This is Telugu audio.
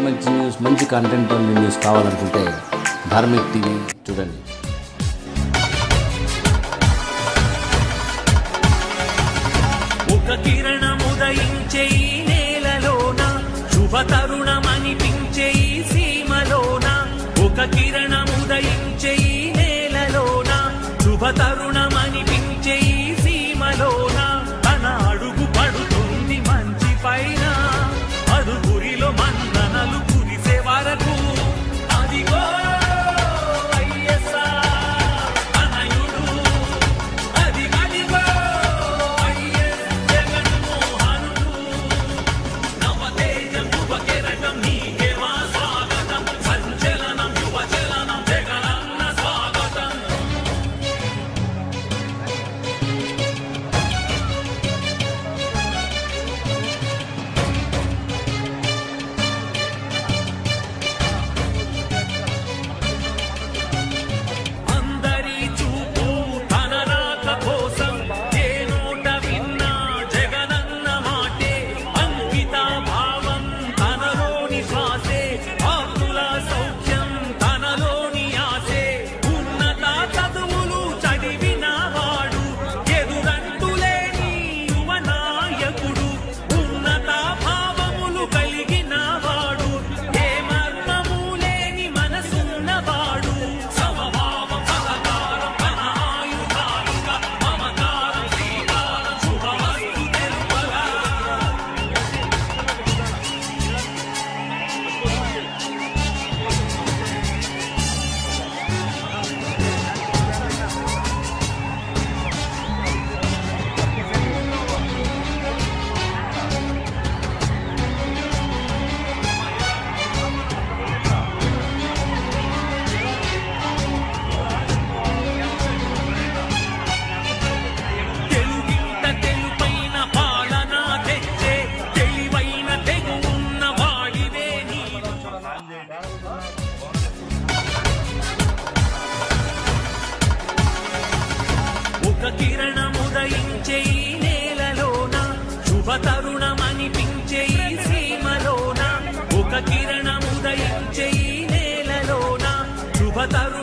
మంచి న్యూస్ మంచి కంటెంట్ ఉన్న న్యూస్ కావాలనుకుంటే ధార్మిక్ టీవీ చూడండి ఒక కిరణముదయించే ఈ నేలలోన శుభ తరుణమనిపించే ఈ సీమలోన ఒక కిరణముదయించే ఈ నేలలోన శుభ తరుణమనిపించే ఈ సీమలోన తన అడుగు పడుతుంది మంచి పైన అడుగురిలో మన్ననలు కురిసే వరకు అదిగో వైఎస్ఆర్ తనయుడు అది అదిగో వైఎస్ జగన్మోహనుడు నవతేజం యువకెరటం నీకే మా స్వాగతం సంచలనం యువచలనం జగనన్న స్వాగతం అందరి చూపు తన రాక కోసం ఏ నోట విన్నా జగనన్న మాటే అంకిత భావం తనలోని శ్వాసే ఆకుల సౌఖ్యం తనలోని ఆసే ఉన్నత చదువులు చదివిన వాడు ఎదురంటూ లేని యువ నాయకుడు ఉన్నత భావములు కలిగిన వాడు ఏ మర్మము లేని మనసున్నవాడు సమభావం సహకారం తన ఆయుధాలుగా మమకారం శ్రీకారం శుభమస్తు తెలుపగా తెలుగింట తెలుపైన పాలన తెచ్చే తెలివైన తెగున్న వాడివే నీవు ఒక కిరణముదయించే ఈ నేలలోన శుభ తరుణమనిపించే ఈ సీమలోన ఒక కిరణముదయించే ఈ నేలలోన శుభ తరుణ